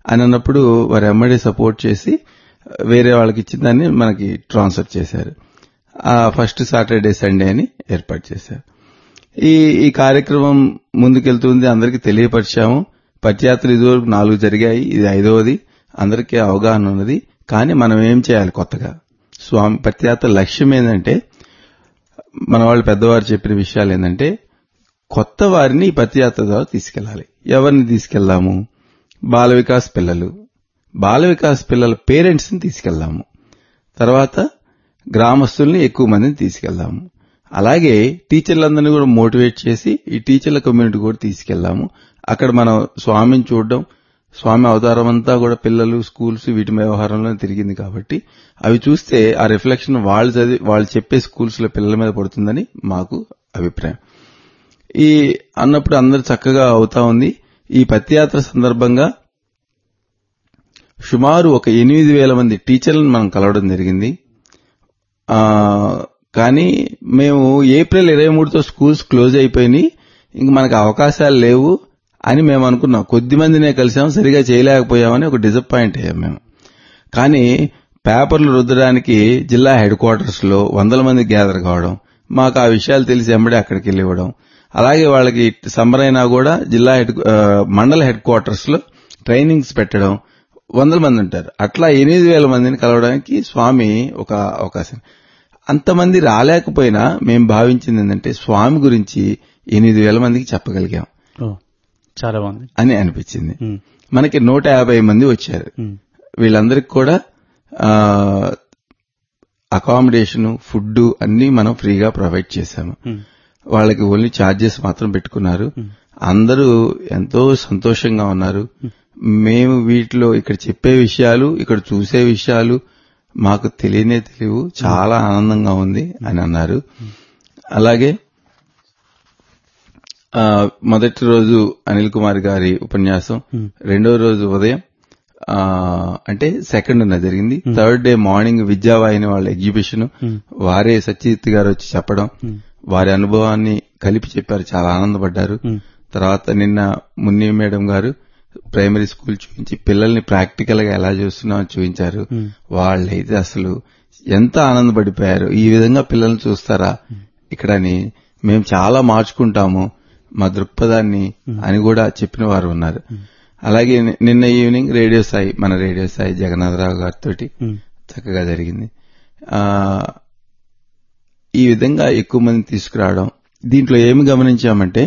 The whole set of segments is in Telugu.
అని అన్నప్పుడు వారు ఎమ్మడి సపోర్ట్ చేసి వేరే వాళ్ళకి ఇచ్చిన దాన్ని మనకి ట్రాన్స్ఫర్ చేశారు ఆ ఫస్ట్ సాటర్డే సండే అని ఏర్పాటు చేశారు ఈ ఈ కార్యక్రమం ముందుకెళ్తుంది అందరికీ తెలియపరిచాము పత్యాత్రలు ఇదివరకు నాలుగు జరిగాయి ఇది ఐదవది అందరికీ అవగాహన ఉన్నది కానీ మనం ఏం చేయాలి కొత్తగా స్వామి పత్యాత్ర లక్ష్యం ఏంటంటే మన వాళ్ళు పెద్దవారు చెప్పిన విషయాలు ఏంటంటే కొత్త వారిని ఈ పత్యాత్ర ద్వారా తీసుకెళ్లాలి ఎవరిని తీసుకెళ్దాము బాల వికాస్ పిల్లలు బాల వికాస్ పిల్లల పేరెంట్స్ ని తీసుకెళ్దాము తర్వాత గ్రామస్తుల్ని ఎక్కువ మందిని తీసుకెళ్దాము అలాగే టీచర్లందరినీ కూడా మోటివేట్ చేసి ఈ టీచర్ల కమ్యూనిటీ కూడా తీసుకెళ్దాము అక్కడ మనం స్వామిని చూడడం స్వామి అవతారం అంతా కూడా పిల్లలు స్కూల్స్ వీటి వ్యవహారంలో తిరిగింది కాబట్టి అవి చూస్తే ఆ రిఫ్లెక్షన్ వాళ్ళు చదివి వాళ్ళు చెప్పే స్కూల్స్ లో పిల్లల మీద పడుతుందని మాకు అభిప్రాయం ఈ అన్నప్పుడు అందరు చక్కగా అవుతా ఉంది ఈ పత్యాత్ర సందర్భంగా సుమారు ఒక ఎనిమిది వేల మంది టీచర్లను మనం కలవడం జరిగింది ఆ కానీ మేము ఏప్రిల్ ఇరవై మూడుతో స్కూల్స్ క్లోజ్ అయిపోయినాయి ఇంక మనకు అవకాశాలు లేవు అని మేము అనుకున్నాం కొద్ది మందినే కలిసాం సరిగా చేయలేకపోయామని ఒక డిసప్పాయింట్ అయ్యాం మేము కానీ పేపర్లు రుద్దడానికి జిల్లా హెడ్ క్వార్టర్స్ లో వందల మంది గ్యాదర్ కావడం మాకు ఆ విషయాలు తెలిసి ఎంబడి అక్కడికి వెళ్ళి ఇవ్వడం అలాగే వాళ్ళకి సమ్మర్ అయినా కూడా జిల్లా హెడ్ మండల హెడ్ క్వార్టర్స్ లో ట్రైనింగ్స్ పెట్టడం వందల మంది ఉంటారు అట్లా ఎనిమిది వేల మందిని కలవడానికి స్వామి ఒక అవకాశం అంతమంది రాలేకపోయినా మేము భావించింది ఏంటంటే స్వామి గురించి ఎనిమిది వేల మందికి చెప్పగలిగాం ఓ చాలా బాగుంది అని అనిపించింది ఉమ్, మనకి నూట యాభై మంది వచ్చారు ఉమ్, వీళ్ళందరికి కూడా అకామిడేషన్ ఫుడ్ అన్ని మనం ఫ్రీగా ప్రొవైడ్ చేశాము ఉమ్, వాళ్ళకి ఓన్లీ ఛార్జెస్ మాత్రం పెట్టుకున్నారు అందరూ ఎంతో సంతోషంగా ఉన్నారు మేము వీటిలో ఇక్కడ చెప్పే విషయాలు ఇక్కడ చూసే విషయాలు మాకు తెలియనే తెలియవు చాలా ఆనందంగా ఉంది అని అన్నారు అలాగే ఆ, మొదటి రోజు అనిల్ కుమార్ గారి ఉపన్యాసం రెండో రోజు ఉదయం ఆ, అంటే సెకండ్ ఉన్న జరిగింది థర్డ్ డే మార్నింగ్ విద్యావాహిని వాళ్ళ ఎగ్జిబిషన్ వారే సత్యజిత్ గారు వచ్చి చెప్పడం వారి అనుభవాన్ని కలిపి చెప్పారు చాలా ఆనందపడ్డారు తర్వాత నిన్న మున్ని మేడం గారు ప్రైమరీ స్కూల్ చూపించి పిల్లల్ని ప్రాక్టికల్ గా ఎలా చేస్తున్నామో చూపించారు వాళ్ళైతే అసలు ఎంత ఆనందపడిపోయారు ఈ విధంగా పిల్లల్ని చూస్తారా ఇక్కడని మేము చాలా మార్చుకుంటాము మా దృక్పథాన్ని అని కూడా చెప్పిన వారు ఉన్నారు అలాగే ని- నిన్న ఈవినింగ్ రేడియో సాయి మన రేడియో సాయి జగన్నాథరావు గారితో ఉమ్, చక్కగా జరిగింది ఆ ఈ విధంగా ఎక్కువ మంది తీసుకురావడం దీంట్లో ఏమి గమనించామంటే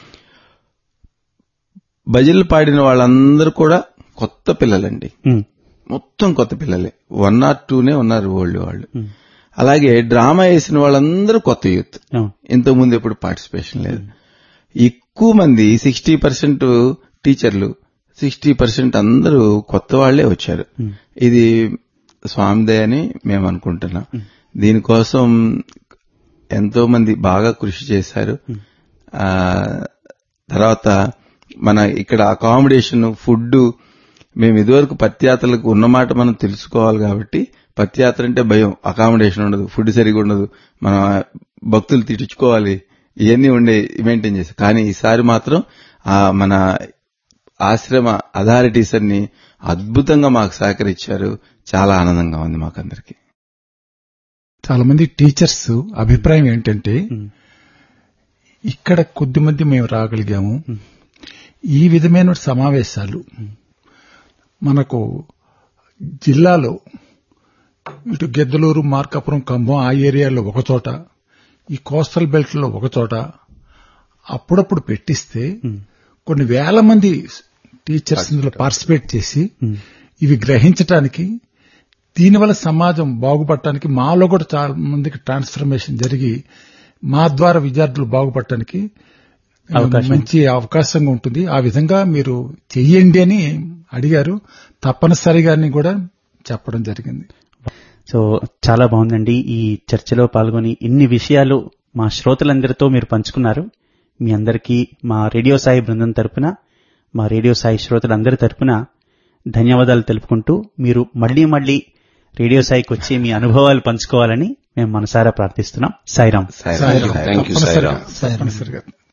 భజనలు పాడిన వాళ్ళందరూ కూడా కొత్త పిల్లలండి ఉమ్, మొత్తం కొత్త పిల్లలే వన్ ఆర్ టూనే ఉన్నారు ఓల్డ్ వాళ్ళు ఉమ్, అలాగే డ్రామా వేసిన వాళ్ళందరూ కొత్త యూత్ అవును, ఇంతకుముందు ఎప్పుడు పార్టిసిపేషన్ లేదు ఎక్కువ మంది సిక్స్టీ పర్సెంట్ టీచర్లు సిక్స్టీ పర్సెంట్ అందరూ కొత్త వాళ్లే వచ్చారు ఇది స్వామిదే అని మేము అనుకుంటున్నాం దీనికోసం ఎంతో మంది బాగా కృషి చేశారు ఆ తర్వాత మన ఇక్కడ అకామిడేషన్ ఫుడ్ మేము ఇదివరకు పత్యాత్రలకు ఉన్నమాట మనం తెలుసుకోవాలి కాబట్టి పత్యాత్ర అంటే భయం అకామిడేషన్ ఉండదు ఫుడ్ సరిగా ఉండదు మనం భక్తులు తిట్టించుకోవాలి ఇవన్నీ ఉండే మెయింటైన్ చేసి కానీ ఈసారి మాత్రం ఆ మన ఆశ్రమ అథారిటీస్ అన్ని అద్భుతంగా మాకు సహకరించారు చాలా ఆనందంగా ఉంది మాకందరికి చాలా మంది టీచర్స్ అభిప్రాయం ఏంటంటే ఉమ్, ఇక్కడ కొద్ది మంది మేము రాగలిగాము ఈ విధమైన సమావేశాలు మనకు జిల్లాలో ఇటు గెద్దలూరు మార్కాపురం కంభం ఆ ఏరియాలో ఒక చోట ఈ కోస్టల్ బెల్ట్ లో ఒక చోట అప్పుడప్పుడు పెట్టిస్తే కొన్ని వేల మంది టీచర్స్ ఇందులో పార్టిసిపేట్ చేసి ఇవి గ్రహించటానికి దీనివల్ల సమాజం బాగుపడటానికి మాలో కూడా చాలా మందికి ట్రాన్స్ఫర్మేషన్ జరిగి మా ద్వారా విద్యార్థులు బాగుపడటానికి అవకాశం. మంచి అవకాశంగా ఉంటుంది ఆ విధంగా మీరు చెయ్యండి అని అడిగారు తప్పనిసరిగా అని కూడా చెప్పడం జరిగింది సో చాలా బాగుందండి ఈ చర్చలో పాల్గొని ఇన్ని విషయాలు మా శ్రోతలందరితో మీరు పంచుకున్నారు మీ అందరికీ మా రేడియో సాయి బృందం తరపున మా రేడియో సాయి శ్రోతలందరి తరపున ధన్యవాదాలు తెలుపుకుంటూ మీరు మళ్లీ మళ్లీ రేడియో సాయికి వచ్చి మీ అనుభవాలు పంచుకోవాలని మేము మనసారా ప్రార్థిస్తున్నాం సాయిరాం సాయి సాయిరాం. Thank you, తప్పనిసరిగా సాయిరాం. తప్పనిసరిగా